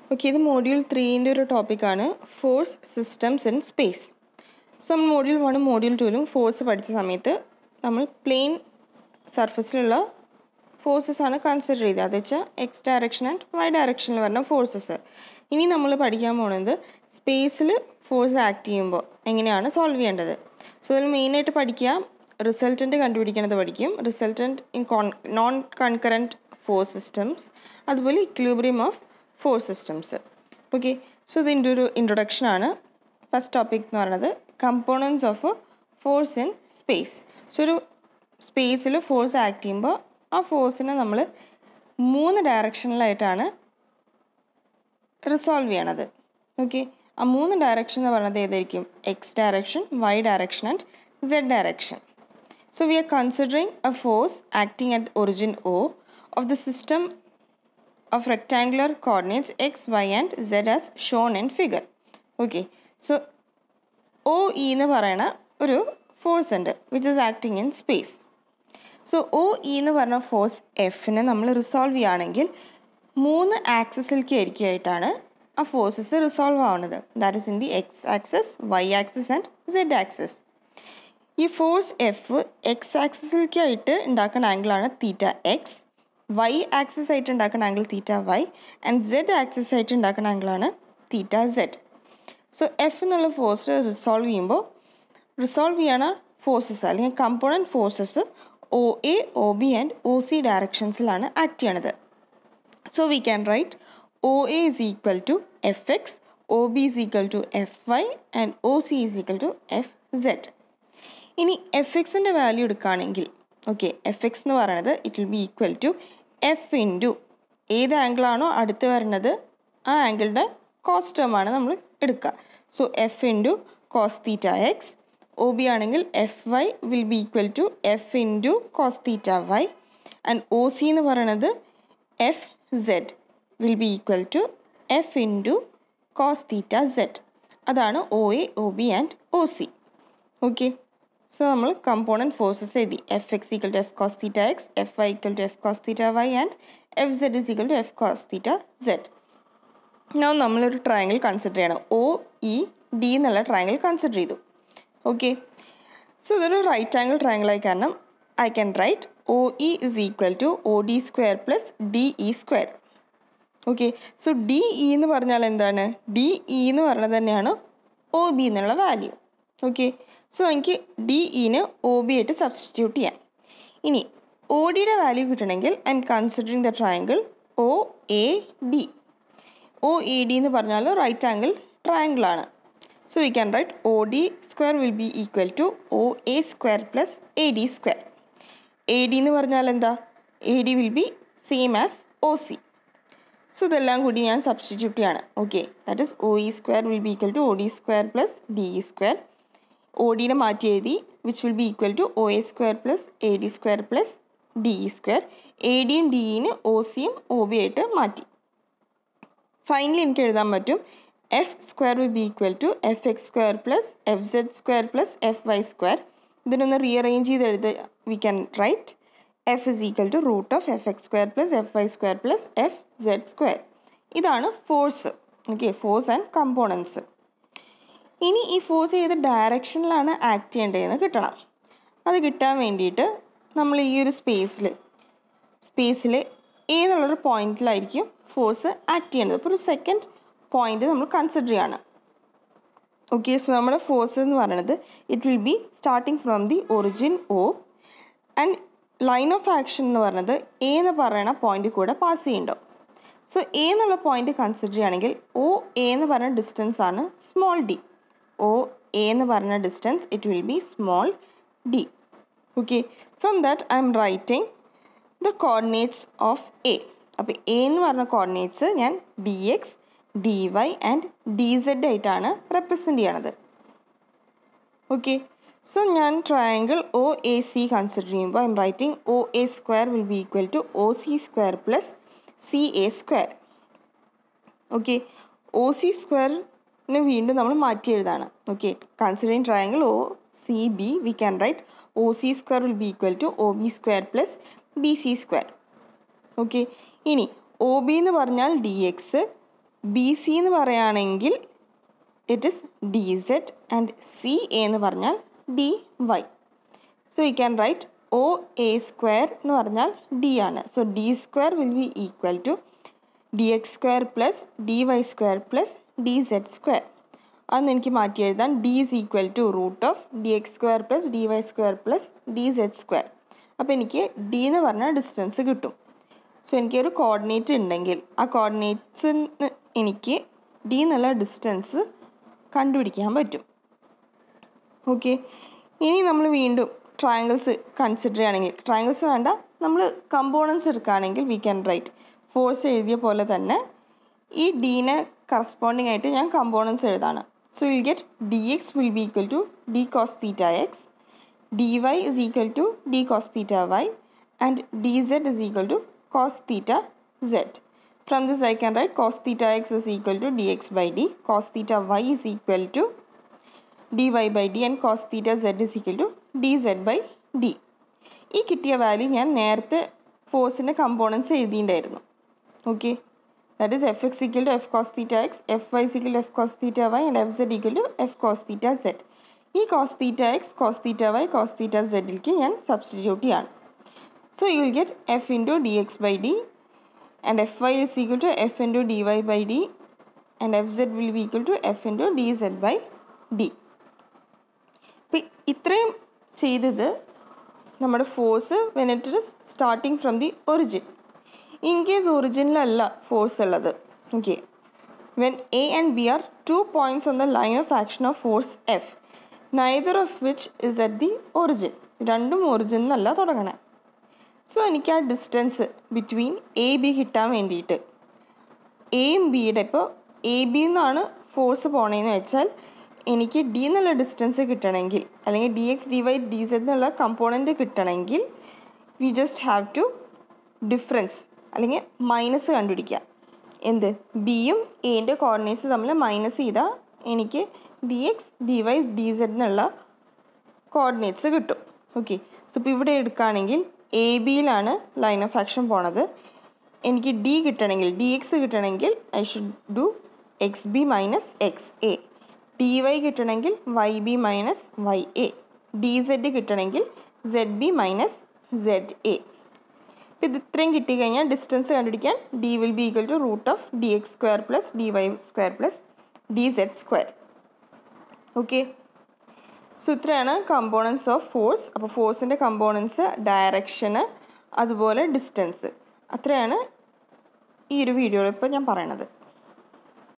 Okay ഇത് module ത്രീൻ്റെ ഒരു ടോപ്പിക്കാണ് force systems in space so നമ്മൾ മോഡ്യൂൾ വണ്ണും മോഡ്യൂൾ ടൂവിലും ഫോഴ്സ് പഠിച്ച സമയത്ത് നമ്മൾ പ്ലെയിൻ സർഫസിലുള്ള ഫോഴ്സസ് ആണ് കൺസിഡർ ചെയ്തത് അത് വെച്ചാൽ എക്സ് ഡയറക്ഷൻ ആൻഡ് വൈ ഡയറക്ഷനിൽ വരുന്ന ഫോഴ്സസ് ഇനി നമ്മൾ പഠിക്കാൻ പോകുന്നത് സ്പേസിൽ ഫോഴ്സ് ആക്ട് ചെയ്യുമ്പോൾ എങ്ങനെയാണ് സോൾവ് ചെയ്യേണ്ടത് സോ അതിൽ മെയിനായിട്ട് പഠിക്കുക റിസൾട്ടൻ്റ് കണ്ടുപിടിക്കുന്നത് പഠിക്കും resultant in con non concurrent force systems അതുപോലെ equilibrium of force systems okay so ഇതിൻ്റെ ഒരു ഇൻട്രൊഡക്ഷൻ ആണ് ഫസ്റ്റ് ടോപ്പിക് എന്ന് പറയുന്നത് components of force in space so ഒരു സ്പേസിൽ ഫോഴ്സ് ആക്ട് ചെയ്യുമ്പോൾ ആ ഫോഴ്സിനെ നമ്മൾ മൂന്ന് ഡയറക്ഷനിലായിട്ടാണ് റിസോൾവ് ചെയ്യണത് ഓക്കെ ആ മൂന്ന് ഡയറക്ഷൻ എന്ന് പറയുന്നത് ഏതായിരിക്കും X direction Y direction and Z direction so we are considering a force acting at origin O of the system of rectangular coordinates x, y and z as shown in figure. Okay so O E എന്ന് പറയണ ഒരു force ഉണ്ട് which is acting in space so O E എന്ന് പറഞ്ഞ force എഫിനെ നമ്മൾ resolve ചെയ്യുകയാണെങ്കിൽ മൂന്ന് ആക്സസിലേക്ക് ആയിരിക്കുമായിട്ടാണ് ആ ഫോഴ്സസ് റിസോൾവ് ആവുന്നത് that is in the X axis Y axis and Z axis ഈ ഫോഴ്സ് എഫ് എക്സ് ആക്സസിലേക്കായിട്ട് ഉണ്ടാക്കുന്ന ആംഗിളാണ് തീറ്റ എക്സ് വൈ ആക്സിസ് ആയിട്ട് ഉണ്ടാക്കുന്ന angle theta Y and Z axis ആയിട്ട് ഉണ്ടാക്കുന്ന ആംഗിളാണ് തീറ്റ സെഡ് സോ എഫ് എന്നുള്ള ഫോഴ്സ് റിസോൾവ് ചെയ്യുമ്പോൾ റിസോൾവ് ചെയ്യണ ഫോഴ്സസ് അല്ലെങ്കിൽ component forces O A O B and O C ഡയറക്ഷൻസിലാണ് ആക്ട് ചെയ്യണത് so we can write O A is equal to F X O B is equal to F Y and O C is equal to F Z ഇനി F എക്സിൻ്റെ value എടുക്കുകയാണെങ്കിൽ okay F X എന്ന് പറയുന്നത് it will be equal to F into ഏത് ആംഗിളാണോ അടുത്ത് വരുന്നത് ആ ആംഗിളിൻ്റെ കോസ് ടേമാണ് നമ്മൾ എടുക്കുക so F into cos theta X O B ആണെങ്കിൽ F Y will be equal to F into cos theta Y and O C എന്ന് പറയുന്നത് F Z will be equal to F into cos theta Z അതാണ് O A O B and O C okay so നമ്മൾ component forces എഴുതി F X equal to F cos theta X F Y equal to F cos theta Y and F Z is equal to F cos theta Z ഞാൻ നമ്മളൊരു triangle consider ചെയ്യണം O E D എന്നുള്ള triangle consider ചെയ്തു okay so ഇതൊരു right angle triangle ആയി കാരണം I can write O E is equal to O D square plus D E square okay so D E എന്ന് പറഞ്ഞാൽ എന്താണ് D E എന്ന് പറയുന്നത് തന്നെയാണ് ഒ ബി എന്നുള്ള വാല്യൂ ഓക്കെ സോ എനിക്ക് ഡി ഇന് ഒ ബി ആയിട്ട് സബ്സ്റ്റിറ്റ്യൂട്ട് ചെയ്യാം ഇനി ഒ ഡിയുടെ വാല്യൂ കിട്ടണമെങ്കിൽ I'm considering the triangle O A D O A D എന്ന് പറഞ്ഞാൽ റൈറ്റ് ആംഗിൾ ട്രയാങ്കിൾ ആണ് so we can write O D square will be equal to O A square plus A D square A D എന്ന് പറഞ്ഞാൽ എന്താ A D will be same as O C so ഇതെല്ലാം കൂടി ഞാൻ substitute ചെയ്യാണ് okay that is O E square will be equal to O D square plus D E square O ഡിനെ മാറ്റി എഴുതി which will be equal to O A square plus A D square plus D E square A ഡിയും D ഇന് O സിയും O B ആയിട്ട് മാറ്റി finally എനിക്ക് എഴുതാൻ പറ്റും F square will be equal to F X square plus F Z square plus F Y square ഇതിനൊന്ന് rearrange ചെയ്ത് എഴുത we can write F is equal to root of F X square plus F Y square plus F Z square ഇതാണ് force okay force and components ഇനി ഈ force ഏത് ഡയറക്ഷനിലാണ് act ചെയ്യേണ്ടതെന്ന് കിട്ടണം അത് കിട്ടാൻ വേണ്ടിയിട്ട് നമ്മൾ ഈ ഒരു സ്പേസിൽ സ്പേസിൽ ഏതുള്ളൊരു പോയിന്റിലായിരിക്കും ഫോഴ്സ് ആക്ട് ചെയ്യേണ്ടത് അപ്പോൾ ഒരു സെക്കൻഡ് പോയിന്റ് നമ്മൾ കൺസിഡർ ചെയ്യാണ് ഓക്കെ സോ നമ്മുടെ ഫോഴ്സ് എന്ന് പറയുന്നത് it will be starting from the origin O and line of action എന്ന് പറയുന്നത് എ എന്ന് പറയുന്ന പോയിന്റ് കൂടെ പാസ് ചെയ്യുന്നുണ്ടോ സോ എ എന്നുള്ള പോയിന്റ് കൺസിഡർ ചെയ്യുകയാണെങ്കിൽ ഒ എ എന്ന് പറയുന്ന ഡിസ്റ്റൻസ് ആണ് സ്മോൾ ഡി ഒ എ എന്ന് പറഞ്ഞ distance it will be small D okay from that I'm writing the coordinates of A അപ്പോൾ എ എന്ന് പറഞ്ഞ കോർഡിനേറ്റ്സ് ഞാൻ D X D Y and D Z ആയിട്ടാണ് റെപ്രസെൻ്റ് ചെയ്യണത് okay so ഞാൻ triangle O A C consider ചെയ്യുമ്പോൾ I'm writing O A square will be equal to O C square plus C A square okay O C സ്ക്വയറിന് വീണ്ടും നമ്മൾ മാറ്റി എഴുതാണ് okay considering triangle O C B we can write O C square will be equal to O B square plus B C square okay ഇനി O B എന്ന് പറഞ്ഞാൽ D X B C എന്ന് പറയുകയാണെങ്കിൽ it is D Z and C A എന്ന് പറഞ്ഞാൽ D Y so you can write O A square എന്ന് പറഞ്ഞാൽ D ആണ് so D square will be equal to D X square plus D Y square plus D Z square അതൊന്ന് എനിക്ക് മാറ്റി എഴുതാൻ D is equal to root of D X square plus D Y square plus D Z square അപ്പോൾ എനിക്ക് D എന്ന് പറഞ്ഞ distance കിട്ടും so എനിക്കൊരു കോർഡിനേറ്റ് ഉണ്ടെങ്കിൽ ആ കോർഡിനേറ്റ്സിന് എനിക്ക് ഡി എന്നുള്ള ഡിസ്റ്റൻസ് കണ്ടുപിടിക്കാൻ പറ്റും ഓക്കെ ഇനി നമ്മൾ വീണ്ടും ട്രയാങ്കിൾസ് കൺസിഡർ ചെയ്യുകയാണെങ്കിൽ ട്രയാങ്കിൾസ് വേണ്ട നമ്മൾ കമ്പോണൻസ് എടുക്കുകയാണെങ്കിൽ വി ക്യാൻ റൈറ്റ് ഫോഴ്സ് എഴുതിയ പോലെ തന്നെ ഈ ഡീനെ കറസ്പോണ്ടിങ് ആയിട്ട് ഞാൻ കമ്പോണൻസ് എഴുതാണ് so will get D X will be equal to D cos theta X dy is equal to d cos theta y and dz is equal to cos theta z. From this I can write cos theta x is equal to dx by d, cos theta y is equal to dy by d and cos theta z is equal to dz by d. ഈ കിട്ടിയ value ഞാൻ നേരത്തെ ഫോഴ്സിൻ്റെ components എഴുതിയിട്ടുണ്ടായിരുന്നു okay that is F X equal to F cos theta X F Y equal to F cos theta Y and F Z equal to F cos theta Z ഈ cos theta X cos theta Y cos theta സെഡിലേക്ക് ഞാൻ substitute ചെയ്യാണ് so you will get F into D X by D and F Y is equal to F into D Y by D and F Z will be equal to F into D Z by D ഇപ്പം ഇത്രയും ചെയ്തത് നമ്മുടെ force when it is starting from the origin in case ഒറിജിനിലല്ല force ഉള്ളത് okay when A and B are two points on the line of action of force F neither of which is at the origin രണ്ടും origin എന്നല്ല തുടങ്ങണേ so എനിക്ക് ആ distance between A B കിട്ടാൻ വേണ്ടിയിട്ട് എയും ബിയുടെ ഇപ്പോൾ എ ബി എന്നാണ് ഫോഴ്സ് പോണേന്ന് വെച്ചാൽ എനിക്ക് ഡി എന്നുള്ള ഡിസ്റ്റൻസ് കിട്ടണമെങ്കിൽ അല്ലെങ്കിൽ D X D Y D Z എന്നുള്ള കമ്പോണൻറ്റ് കിട്ടണമെങ്കിൽ we just have to difference അല്ലെങ്കിൽ മൈനസ് കണ്ടുപിടിക്കുക എന്ത് ബിയും എൻ്റെ കോർഡിനേറ്റ്സ് തമ്മിൽ മൈനസ് ചെയ്താൽ എനിക്ക് D X D Y D Z എന്നുള്ള കോർഡിനേറ്റ്സ് കിട്ടും ഓക്കെ സോ ഇപ്പോൾ ഇവിടെ എടുക്കുകയാണെങ്കിൽ എ ബിയിലാണ് ലൈൻ ഓഫ് ആക്ഷൻ പോണത് എനിക്ക് ഡി കിട്ടണമെങ്കിൽ ഡി എക്സ് കിട്ടണമെങ്കിൽ I should do X B minus X A D Y കിട്ടണമെങ്കിൽ Y B minus Y A D Z കിട്ടണമെങ്കിൽ Z B minus Z A ഇത് ഇത്രയും കിട്ടിക്കഴിഞ്ഞാൽ ഡിസ്റ്റൻസ് കണ്ടുപിടിക്കാൻ D will be equal to root of D X square plus D Y square plus D Z square okay so ഇത്രയാണ് components of force അപ്പോൾ ഫോഴ്സിൻ്റെ components ഡയറക്ഷന് അതുപോലെ ഡിസ്റ്റൻസ് അത്രയാണ് ഈ ഒരു വീഡിയോയിൽ ഇപ്പോൾ ഞാൻ പറയണത്